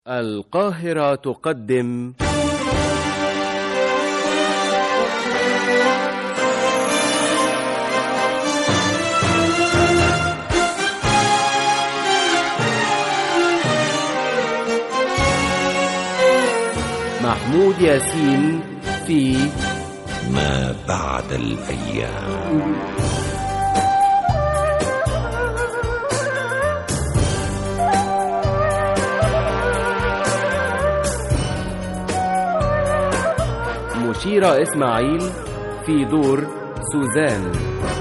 القاهرة تقدم محمود ياسين في ما بعد الأيام مشيرة إسماعيل في دور سوزان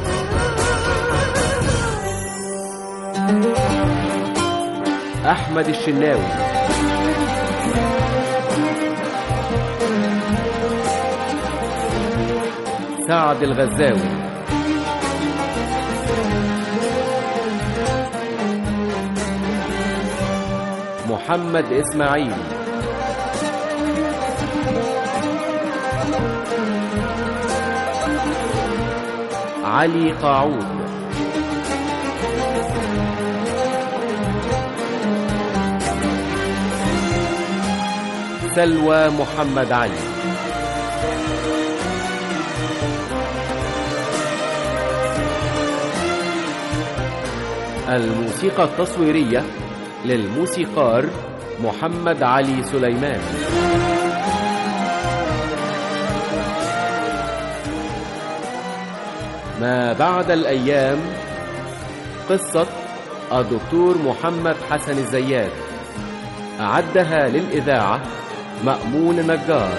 أحمد الشناوي سعد الغزاوي محمد إسماعيل علي قاعود سلوى محمد علي الموسيقى التصويرية للموسيقار محمد علي سليمان ما بعد الأيام قصة الدكتور محمد حسن الزيات أعدها للإذاعة مأمون النجار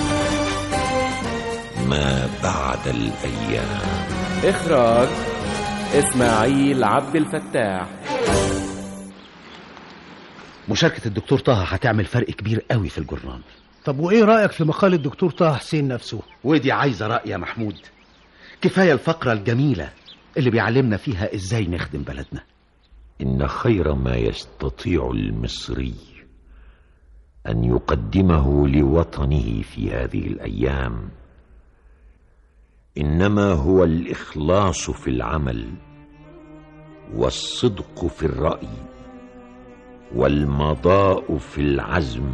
ما بعد الأيام إخراج إسماعيل عبد الفتاح مشاركة الدكتور طه هتعمل فرق كبير قوي في الجرنان طب وايه رأيك في مقال الدكتور طه حسين نفسه ودي عايزة رأي يا محمود كفاية الفقرة الجميلة اللي بيعلمنا فيها ازاي نخدم بلدنا إن خير ما يستطيع المصري أن يقدمه لوطنه في هذه الأيام إنما هو الإخلاص في العمل والصدق في الرأي والمضاء في العزم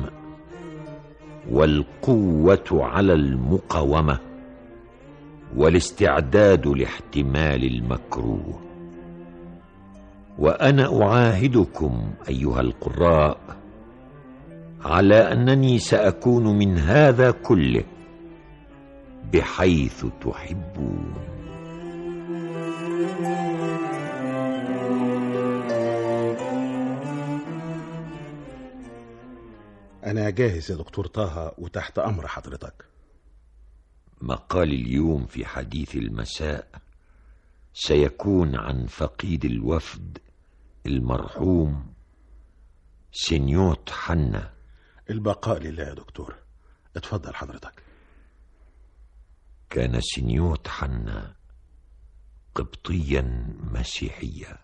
والقوة على المقاومة والاستعداد لاحتمال المكروه وانا اعاهدكم ايها القراء على انني ساكون من هذا كله بحيث تحبون أنا جاهز يا دكتور طه وتحت أمر حضرتك مقال اليوم في حديث المساء سيكون عن فقيد الوفد المرحوم سنيوت حنا البقاء لله يا دكتور اتفضل حضرتك كان سنيوت حنا قبطيا مسيحيا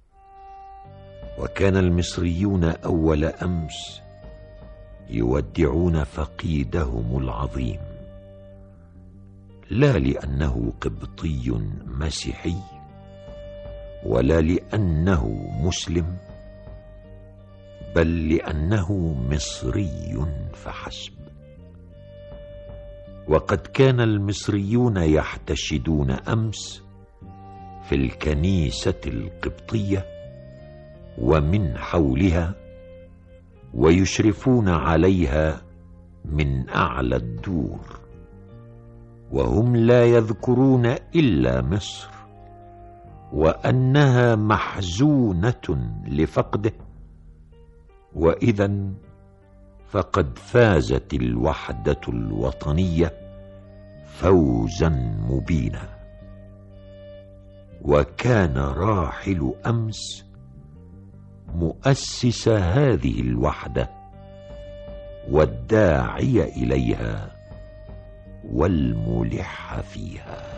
وكان المصريون اول امس يودعون فقيدهم العظيم لا لانه قبطي مسيحي ولا لانه مسلم بل لانه مصري فحسب وقد كان المصريون يحتشدون امس في الكنيسه القبطيه ومن حولها ويشرفون عليها من اعلى الدور وهم لا يذكرون الا مصر وانها محزونه لفقده واذا فقد فازت الوحده الوطنيه فوزا مبينا وكان راحل امس مؤسس هذه الوحده والداعي اليها والملح فيها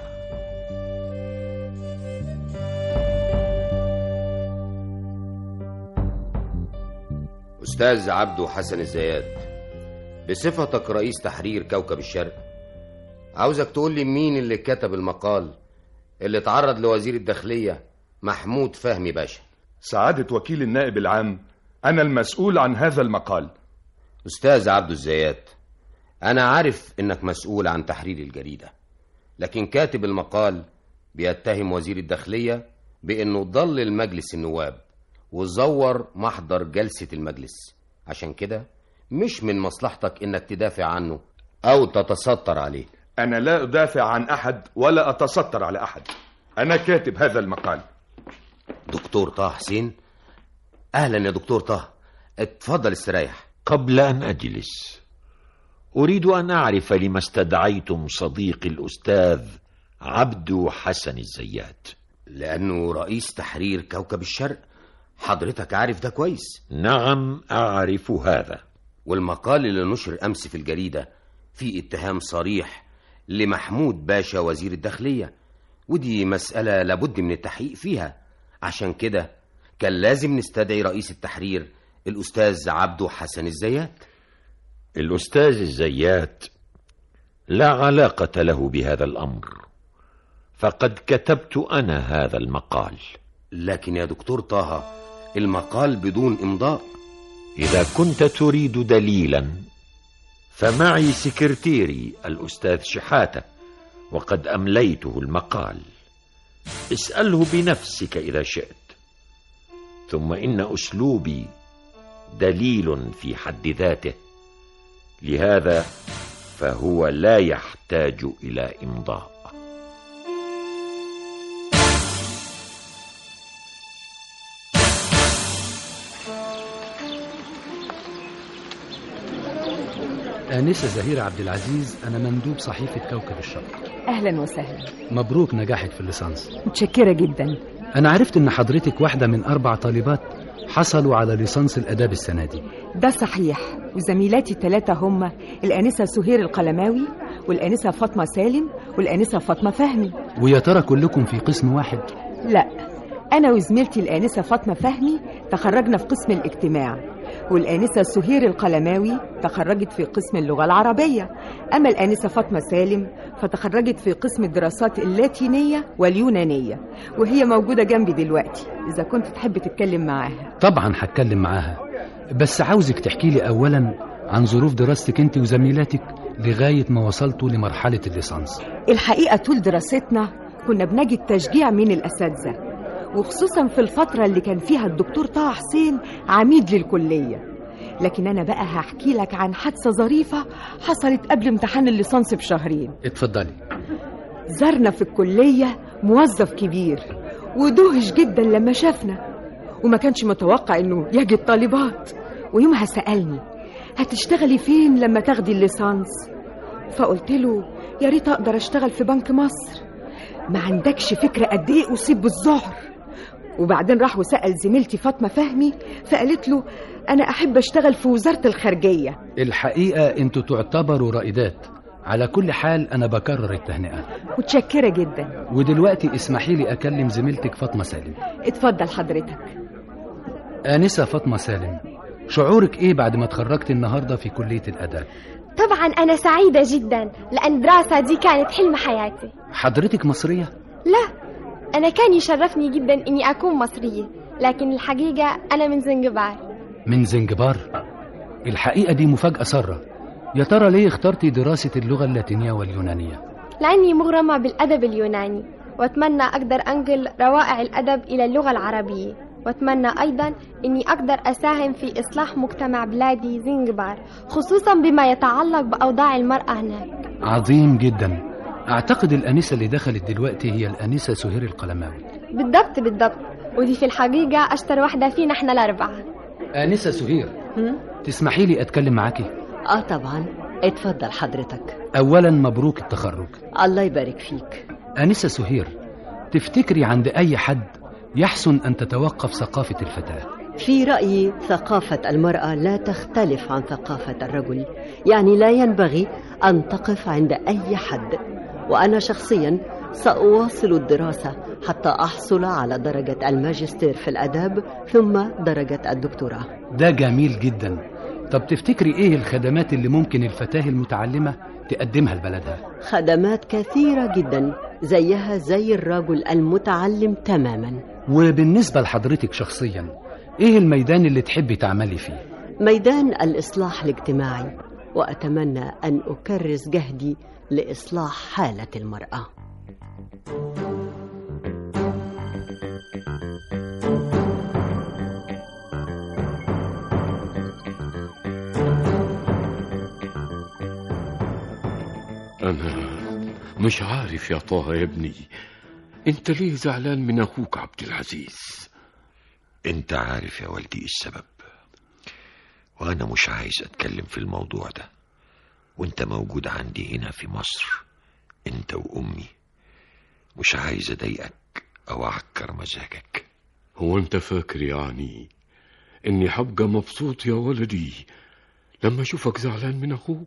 أستاذ عبده حسن الزيات بصفتك رئيس تحرير كوكب الشرق عاوزك تقول لي مين اللي كتب المقال اللي اتعرض لوزير الداخلية محمود فهمي باشا سعادة وكيل النائب العام أنا المسؤول عن هذا المقال أستاذ عبد الزيات أنا عارف إنك مسؤول عن تحرير الجريدة لكن كاتب المقال بيتهم وزير الداخلية بإنه ضلل مجلس النواب وزور محضر جلسة المجلس عشان كده مش من مصلحتك إنك تدافع عنه أو تتستر عليه أنا لا أدافع عن أحد ولا أتستر على أحد أنا كاتب هذا المقال دكتور طه حسين أهلا يا دكتور طه اتفضل استريح قبل أن أجلس أريد أن أعرف لما استدعيتم صديقي الأستاذ عبدو حسن الزيات لأنه رئيس تحرير كوكب الشرق حضرتك عارف ده كويس نعم أعرف هذا والمقال اللي نشر أمس في الجريدة فيه اتهام صريح لمحمود باشا وزير الداخلية ودي مسألة لابد من التحقيق فيها عشان كده كان لازم نستدعي رئيس التحرير الأستاذ عبدو حسن الزيات الأستاذ الزيات لا علاقة له بهذا الأمر فقد كتبت أنا هذا المقال لكن يا دكتور طه المقال بدون إمضاء إذا كنت تريد دليلا فمعي سكرتيري الأستاذ شحاتة وقد أمليته المقال اسأله بنفسك إذا شئت ثم إن أسلوبي دليل في حد ذاته لهذا فهو لا يحتاج إلى إمضاء آنسة زهيرة عبد العزيز أنا مندوب صحيفة كوكب الشرق أهلا وسهلا مبروك نجاحك في الليسانس متشكرة جدا أنا عرفت إن حضرتك واحدة من أربع طالبات حصلوا على ليسانس الآداب السنة دي ده صحيح وزميلاتي الثلاثة هم الآنسة سهير القلماوي والآنسة فاطمة سالم والآنسة فاطمة فهمي ويا ترى كلكم في قسم واحد لا أنا وزميلتي الآنسة فاطمة فهمي تخرجنا في قسم الاجتماع والآنسة سهير القلماوي تخرجت في قسم اللغة العربية أما الآنسة فاطمة سالم فتخرجت في قسم الدراسات اللاتينية واليونانية وهي موجودة جنبي دلوقتي إذا كنت تحب تتكلم معاها طبعا هتكلم معاها بس عاوزك تحكي لي أولا عن ظروف دراستك أنت وزميلاتك لغاية ما وصلتوا لمرحلة الليسانس الحقيقة طول دراستنا كنا بنجد تشجيع من الأساتذة وخصوصا في الفترة اللي كان فيها الدكتور طه حسين عميد للكلية لكن أنا بقى هحكي لك عن حادثة ظريفة حصلت قبل امتحان الليسانس بشهرين اتفضلي زارنا في الكلية موظف كبير ودهش جدا لما شافنا وما كانش متوقع انه يجد طالبات ويومها سألني هتشتغلي فين لما تاخدي الليسانس فقلت له يا ريت اقدر اشتغل في بنك مصر ما عندكش فكرة قد ايه اصيب بالذعر وبعدين راح وسأل زميلتي فاطمة فهمي فقالت له انا احب اشتغل في وزارة الخارجية الحقيقة انتوا تعتبروا رائدات على كل حال أنا بكرر التهنئة متشكرة جدا ودلوقتي اسمحي لي أكلم زميلتك فاطمة سالم اتفضل حضرتك آنسة فاطمة سالم شعورك إيه بعد ما اتخرجت النهاردة في كلية الأداب طبعا أنا سعيدة جدا لأن الدراسة دي كانت حلم حياتي حضرتك مصرية؟ لا أنا كان يشرفني جدا إني أكون مصرية لكن الحقيقة أنا من زنجبار من زنجبار الحقيقة دي مفاجأة سارة يا ترى ليه اخترتي دراسة اللغة اللاتينية واليونانية؟ لأني مغرمة بالأدب اليوناني وأتمنى أقدر أنقل روائع الأدب إلى اللغة العربية وأتمنى أيضا أني أقدر أساهم في إصلاح مجتمع بلادي زنجبار خصوصا بما يتعلق بأوضاع المرأة هناك عظيم جدا أعتقد الأنسة اللي دخلت دلوقتي هي الأنسة سهير القلماوي بالضبط بالضبط ودي في الحقيقة أشطر واحدة فينا احنا الأربعة آنسة سهير تسمحي لي أتكلم معاكي؟ آه طبعا اتفضل حضرتك أولا مبروك التخرج الله يبارك فيك آنسة سهير تفتكري عند أي حد يحسن أن تتوقف ثقافة الفتاة في رأيي ثقافة المرأة لا تختلف عن ثقافة الرجل يعني لا ينبغي أن تقف عند أي حد وأنا شخصيا سأواصل الدراسة حتى أحصل على درجة الماجستير في الأداب ثم درجة الدكتوراه ده جميل جدا طب تفتكري إيه الخدمات اللي ممكن الفتاة المتعلمة تقدمها لبلدها خدمات كثيرة جدا زيها زي الرجل المتعلم تماما وبالنسبة لحضرتك شخصيا إيه الميدان اللي تحبي تعملي فيه؟ ميدان الإصلاح الاجتماعي وأتمنى أن أكرس جهدي لإصلاح حالة المرأة أنا مش عارف يا طه يا ابني أنت ليه زعلان من أخوك عبد العزيز انت عارف يا والدي إيه السبب وانا مش عايز اتكلم في الموضوع ده وانت موجود عندي هنا في مصر انت وامي مش عايز اضايقك او اعكر مزاجك هو أنت فاكر يعني إني حبقى مبسوط يا ولدي لما أشوفك زعلان من أخوك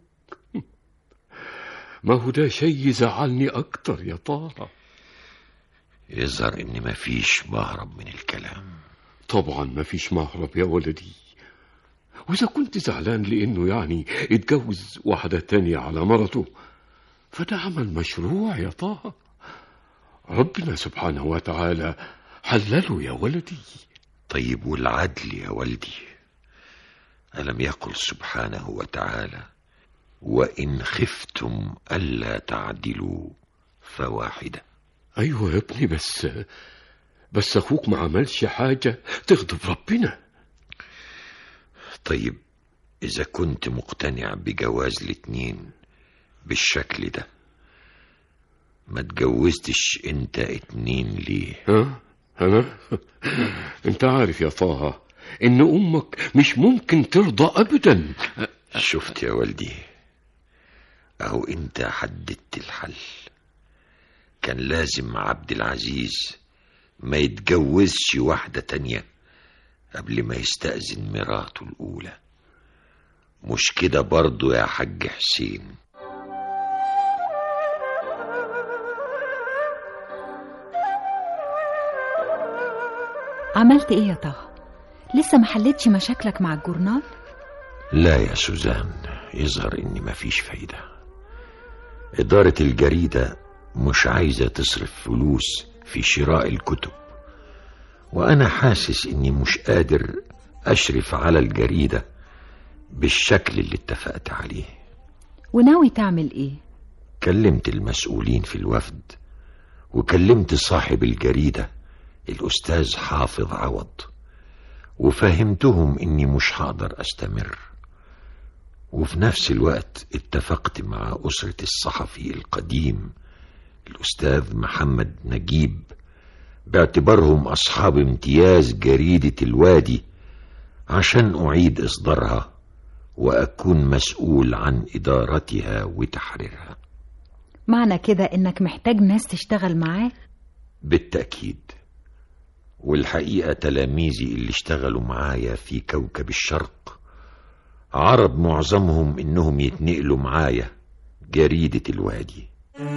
ما هو ده شيء يزعلني أكتر يا طه يظهر ان مفيش مهرب من الكلام طبعا ما فيش مهرب يا ولدي وإذا كنت زعلان لأنه يعني اتجوز واحدة تانية على مرته فده عمل مشروع يا طه ربنا سبحانه وتعالى حلله يا ولدي طيب والعدل يا والدي ألم يقل سبحانه وتعالى وإن خفتم ألا تعدلوا فواحدة أيوة يا ابني بس بس أخوك ما عملش حاجة تغضب ربنا طيب إذا كنت مقتنع بجواز الاتنين بالشكل ده ما تجوزتش انت اتنين ليه ها أنا أنت عارف يا طه إن أمك مش ممكن ترضى أبدا شفت يا والدي أهو أنت حددت الحل كان لازم عبد العزيز ما يتجوزش واحدة تانية قبل ما يستأذن مراته الأولى مش كده برضو يا حاج حسين عملت ايه يا طه لسه ما حلتش مشاكلك مع الجورنال لا يا سوزان يظهر إن مفيش فايدة إدارة الجريدة مش عايزة تصرف فلوس في شراء الكتب وأنا حاسس إني مش قادر أشرف على الجريدة بالشكل اللي اتفقت عليه وناوي تعمل ايه كلمت المسؤولين في الوفد وكلمت صاحب الجريدة الأستاذ حافظ عوض وفهمتهم إني مش هقدر أستمر وفي نفس الوقت اتفقت مع أسرة الصحفي القديم الأستاذ محمد نجيب باعتبارهم أصحاب امتياز جريدة الوادي عشان أعيد إصدارها وأكون مسؤول عن إدارتها وتحريرها معنى كده انك محتاج ناس تشتغل معاه بالتأكيد والحقيقة تلاميذي اللي اشتغلوا معايا في كوكب الشرق عرض معظمهم إنهم يتنقلوا معايا جريدة الوادي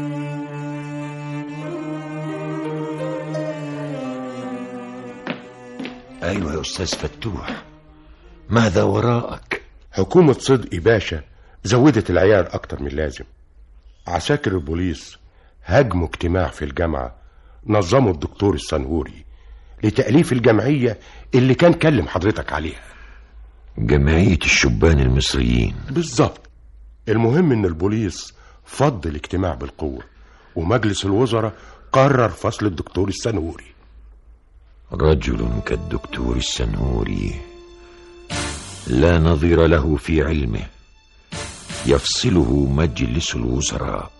أيوة يا أستاذ فتوح ماذا وراءك حكومة صدقي باشا زودت العيار أكتر من اللازم عساكر البوليس هاجموا اجتماع في الجامعة نظموا الدكتور السنهوري لتأليف الجمعية اللي كان كلم حضرتك عليها جمعية الشبان المصريين بالظبط المهم ان البوليس فض الاجتماع بالقوة ومجلس الوزراء قرر فصل الدكتور السنهوري رجل كالدكتور السنهوري لا نظير له في علمه يفصله مجلس الوزراء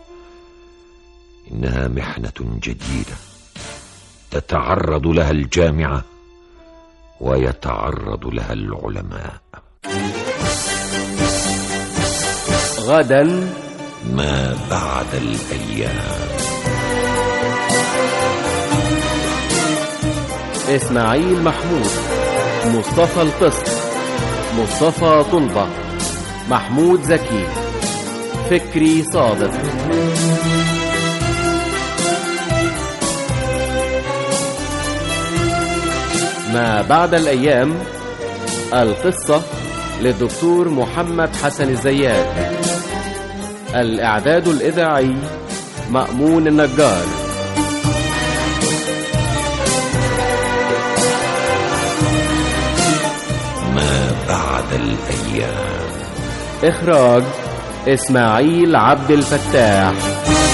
انها محنه جديده تتعرض لها الجامعه ويتعرض لها العلماء غدا ما بعد الايام إسماعيل محمود مصطفى القسط مصطفى طلبة محمود زكي فكري صادق ما بعد الأيام القصة للدكتور محمد حسن الزيات الإعداد الإذاعي مأمون النجار ما بعد بعد الأيام إخراج إسماعيل عبد الفتاح